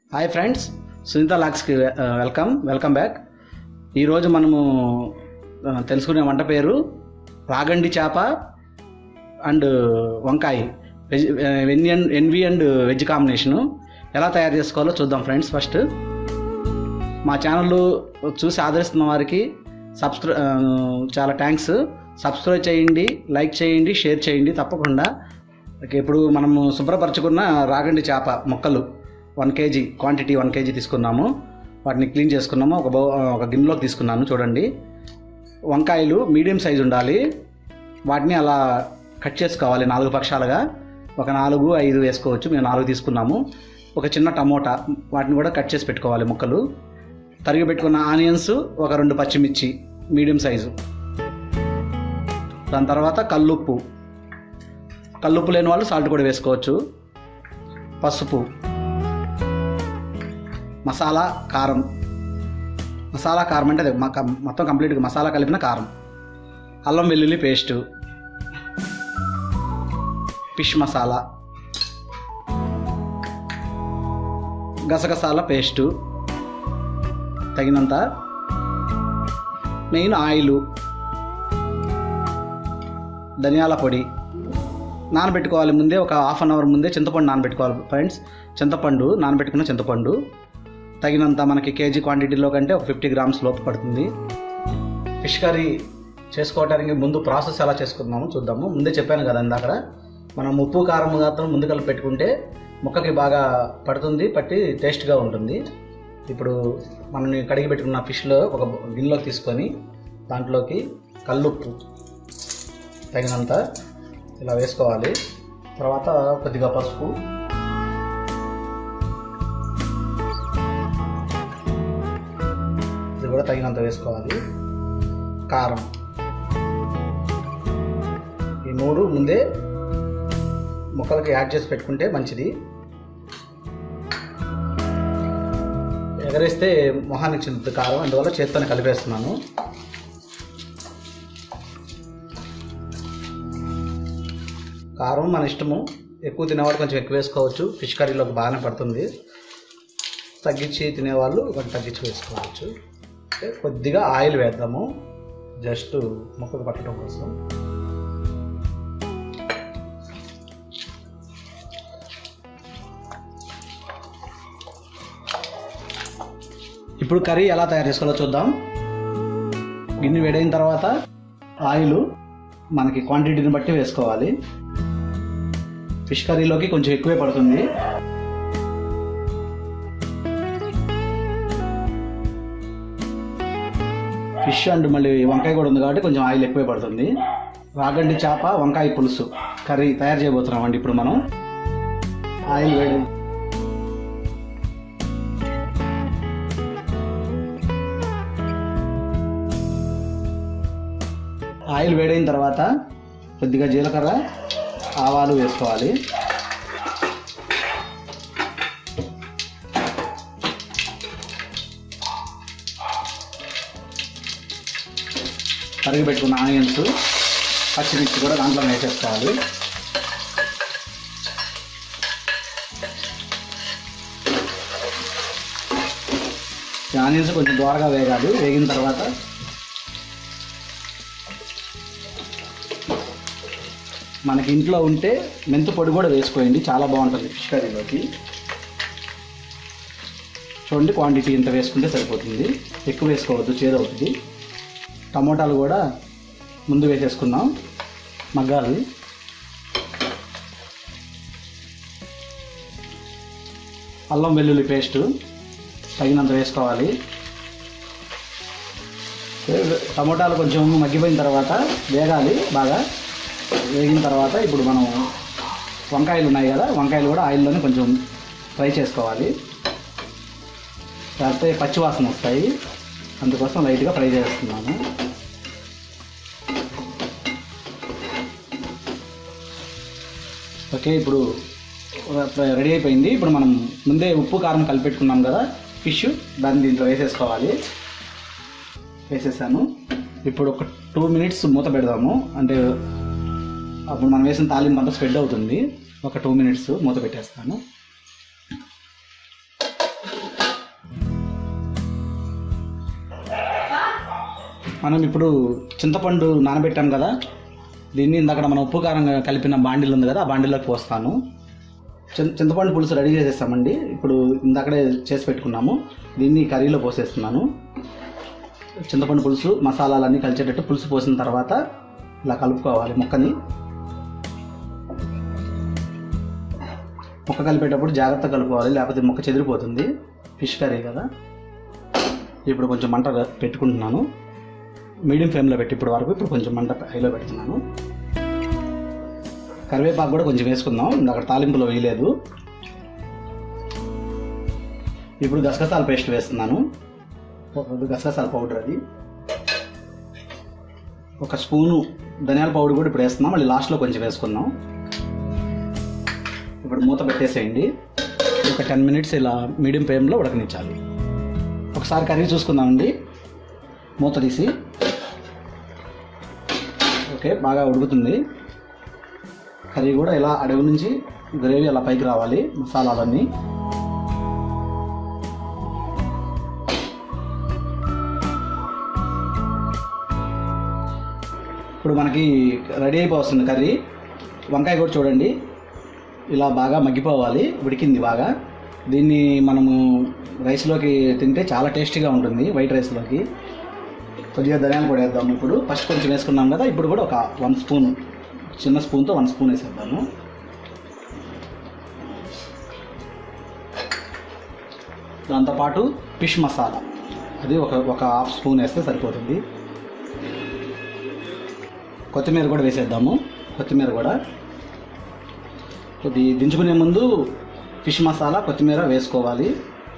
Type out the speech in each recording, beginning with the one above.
hi friends Sunitha లాక్స్కి welcome welcome back ఈరోజు మనము ఆ, తెలుసుకునే వంట పేరు రాగండి చేప అండ్ వంకాయ veg NV and NV and veg combination ఎలా తయారు చేసుకోవాలో చూద్దాం ఫ్రెండ్స్ ఫస్ట్ మా ఛానల్ చూసి ఆదరిస్తున్న వారికి సబ్స్క్రై ఆ, చాలా థ్యాంక్స్ సబ్స్క్రైబ్ చేయండి లైక్ చేయండి షేర్ చేయండి తప్పకుండా ఓకే, ఇప్పుడు మనము శుభ్రపరచుకున్న రాగండి చేప ముక్కలు one kg quantity one kg తీసుకున్నాము వాటిని క్లీన్ చేసుకున్నాము ఒక బౌ ఒక గిన్నెలోకి తీసుకున్నాను చూడండి వంకాయలు మీడియం సైజు ఉండాలి వాటిని అలా కట్ చేసుకోవాలి నాలుగు పక్షాలుగా ఒక నాలుగు ఐదు వేసుకోవచ్చు మేము నాలుగు తీసుకున్నాము ఒక చిన్న టమోటా వాటిని కూడా కట్ చేసి పెట్టుకోవాలి ముక్కలు తరిగి పెట్టుకున్న ఆనియన్స్ ఒక రెండు పచ్చిమిర్చి మీడియం సైజు దాని తర్వాత కల్లుప్పు కల్లుప్పు లేని వాళ్ళు సాల్ట్ కూడా వేసుకోవచ్చు పసుపు మసాలా కారం మసాలా కారం అంటే అదే మ- కం- మొత్తం కంప్లీట్గా మసాలా కలిపిన కారం అల్లం వెల్లుల్లి పేస్టు ఫిష్ మసాలా గసగసాల పేస్టు తగినంత మెయిన్ ఆయిలు ధనియాల పొడి నానబెట్టుకోవాలి ముందే ఒక హాఫ్ అన్ అవర్ ముందే చింతపండు నానబెట్టుకోవాలి ఫ్రెండ్స్ చింతపండు నానబెట్టుకున్న చింతపండు తగినంత మనకి కేజీ క్వాంటిటీలో కంటే ఒక ఫిఫ్టీ గ్రామ్స్ లోపు పడుతుంది ఫిష్ కర్రీ చేసుకోవడానికి ముందు ప్రాసెస్ ఎలా చేసుకుందాము చూద్దాము ముందే చెప్పాను కదా ఇందాక మనం ఉప్పు కారం మాత్రం ముందు కలిపి పెట్టుకుంటే ముక్కకి బాగా పడుతుంది పట్టి టేస్ట్గా ఉంటుంది ఇప్పుడు మనం కడిగి పెట్టుకున్న ఫిష్లో ఒక గిన్నెలోకి తీసుకొని దాంట్లోకి కల్లుప్పు తగినంత ఇలా వేసుకోవాలి తర్వాత కొద్దిగా పసుపు ఇది కూడా తగినంత వేసుకోవాలి కారం ఈ మూడు ముందే ముక్కలకి యాడ్ చేసి పెట్టుకుంటే మంచిది ఎగరేస్తే మొహానికి చింత కారం అందువల్ల చేత్తోనే కలిపేస్తున్నాను కారం మన ఇష్టము ఎక్కువ తినేవాళ్ళు కొంచెం ఎక్కువ వేసుకోవచ్చు ఫిష్ కర్రీలోకి బాగానే పడుతుంది తగ్గించి తినేవాళ్ళు కొంచెం తగ్గించి వేసుకోవచ్చు ఓకే, కొద్దిగా ఆయిల్ వేద్దాము జస్ట్ ముక్కకు పట్టడం కోసం ఇప్పుడు కర్రీ ఎలా తయారు చేసుకోవాలో చూద్దాం గిన్నె వేడైన తర్వాత ఆయిల్ మనకి క్వాంటిటీని బట్టి వేసుకోవాలి ఫిష్ కర్రీలోకి కొంచెం ఎక్కువే పడుతుంది ఫిష్ అండ్ మళ్ళీ వంకాయ కూడా ఉంది కాబట్టి కొంచెం ఆయిల్ ఎక్కువే పడుతుంది రాగండి చేప వంకాయ పులుసు కర్రీ తయారు చేయబోతున్నాం అండి ఇప్పుడు మనం ఆయిల్ వేడి ఆయిల్ వేడైన తర్వాత కొద్దిగా జీలకర్ర ఆవాలు వేసుకోవాలి తరిగి పెట్టుకున్న ఆనియన్స్ పచ్చిమిర్చి కూడా దాంట్లో వేసేసుకోవాలి ఈ ఆనియన్స్ కొంచెం దోరగా వేగాలి వేగిన తర్వాత మనకి ఇంట్లో ఉంటే మెంతు పొడి కూడా వేసుకోండి చాలా బాగుంటుంది ఫిష్ కర్రీలోకి చూడండి క్వాంటిటీ ఇంత వేసుకుంటే సరిపోతుంది ఎక్కువ వేసుకోవద్దు చేదవుతుంది టమోటాలు కూడా ముందు వేసేసుకున్నాం మగ్గాలి అల్లం వెల్లుల్లి పేస్ట్ తగినంత వేసుకోవాలి టమోటాలు కొంచెం మగ్గిపోయిన తర్వాత వేగాలి బాగా వేగిన తర్వాత ఇప్పుడు మనం వంకాయలు ఉన్నాయి కదా వంకాయలు కూడా ఆయిల్లోనే కొంచెం ఫ్రై చేసుకోవాలి లేకపోతే పచ్చివాసన వస్తాయి అందుకోసం లైట్గా ఫ్రై చేస్తున్నాను ఓకే ఇప్పుడు రెడీ అయిపోయింది ఇప్పుడు మనం ముందే ఉప్పు కారం కలిపెట్టుకున్నాం కదా ఫిష్ దాన్ని దీంట్లో వేసేసుకోవాలి వేసేసాను ఇప్పుడు ఒక టూ మినిట్స్ మూత పెడదాము అంటే అప్పుడు మనం వేసిన తాలింపు అంతా స్ప్రెడ్ అవుతుంది ఒక టూ మినిట్స్ మూత పెట్టేస్తాను మనం ఇప్పుడు చింతపండు నానబెట్టాం కదా దీన్ని ఇందాక మనం ఉప్పు కారం కలిపిన బాండిల్ ఉంది కదా ఆ బాండిల్లోకి పోస్తాను చింత చింతపండు పులుసు రెడీ చేసేస్తామండి ఇప్పుడు ఇందాకడే చేసి పెట్టుకున్నాము దీన్ని కర్రీలో పోసేస్తున్నాను చింతపండు పులుసు మసాలాలన్నీ కలిసేటట్టు పులుసు పోసిన తర్వాత ఇలా కలుపుకోవాలి ముక్కని ముక్క కలిపేటప్పుడు జాగ్రత్తగా కలుపుకోవాలి లేకపోతే ముక్క చెదిరిపోతుంది ఫిష్ కర్రీ కదా ఇప్పుడు కొంచెం మంట పెట్టుకుంటున్నాను మీడియం ఫ్లేమ్లో పెట్టి ఇప్పుడు వరకు ఇప్పుడు కొంచెం మంట హైలో పెడుతున్నాను కరివేపాకు కూడా కొంచెం వేసుకుందాం అక్కడ తాలింపులో వేయలేదు ఇప్పుడు గసగసాల పేస్ట్ వేస్తున్నాను ఒక గసగసాల పౌడర్ అది ఒక స్పూను ధనియాల పౌడర్ కూడా ఇప్పుడు వేస్తున్నాం మళ్ళీ లాస్ట్లో కొంచెం వేసుకుందాం ఇప్పుడు మూత పెట్టేసేయండి ఒక టెన్ మినిట్స్ ఇలా మీడియం ఫ్లేమ్లో ఉడకనిచ్చాలి ఒకసారి కర్రీ చూసుకుందామండి మూత తీసి ఓకే బాగా ఉడుకుతుంది కర్రీ కూడా ఇలా అడుగు నుంచి గ్రేవీ అలా పైకి రావాలి మసాలాలన్నీ ఇప్పుడు మనకి రెడీ అయిపోతుంది కర్రీ వంకాయ కూడా చూడండి ఇలా బాగా మగ్గిపోవాలి ఉడికింది బాగా దీన్ని మనము రైస్లోకి తింటే చాలా టేస్టీగా ఉంటుంది వైట్ రైస్లోకి కొద్దిగా ధనియాలు కూడా వేద్దాము ఇప్పుడు ఫస్ట్ కొంచెం వేసుకున్నాం కదా ఇప్పుడు కూడా ఒక వన్ స్పూన్ చిన్న స్పూన్తో వన్ స్పూన్ వేసేద్దాము దాంతోపాటు ఫిష్ మసాలా అది ఒక ఒక హాఫ్ స్పూన్ వేస్తే సరిపోతుంది కొత్తిమీర కూడా వేసేద్దాము కొత్తిమీర కూడా కొద్ది దించుకునే ముందు ఫిష్ మసాలా కొత్తిమీర వేసుకోవాలి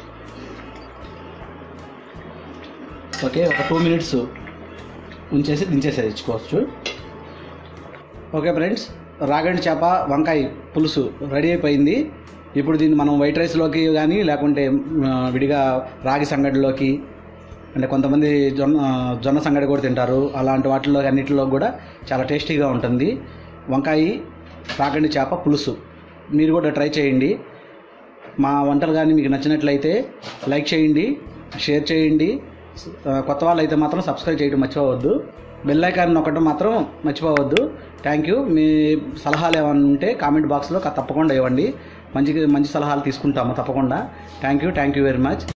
ఓకే ఒక టూ మినిట్స్ ఉంచేసి దించేసేది ఇచ్చుకోవచ్చు ఓకే ఫ్రెండ్స్ రాగడి చేప వంకాయ పులుసు రెడీ అయిపోయింది ఇప్పుడు దీన్ని మనం వైట్ రైస్లోకి కానీ లేకుంటే ఆ, విడిగా రాగి సంగడిలోకి అంటే కొంతమంది జొన్న జొన్న సంగడి కూడా తింటారు అలాంటి వాటిలో అన్నిటిలో కూడా చాలా టేస్టీగా ఉంటుంది వంకాయ రాగండి చేప పులుసు మీరు కూడా ట్రై చేయండి మా వంటలు కానీ మీకు నచ్చినట్లయితే లైక్ చేయండి షేర్ చేయండి ఆ, కొత్త వాళ్ళు అయితే మాత్రం సబ్స్క్రైబ్ చేయడం మర్చిపోవద్దు బెల్ ఐకాన్ నొక్కడం మాత్రం మర్చిపోవద్దు థ్యాంక్ యూ మీ సలహాలు ఏమైనా ఉంటే కామెంట్ బాక్స్లో తప్పకుండా ఇవ్వండి మంచి మంచి సలహాలు తీసుకుంటాము తప్పకుండా thank you thank you very much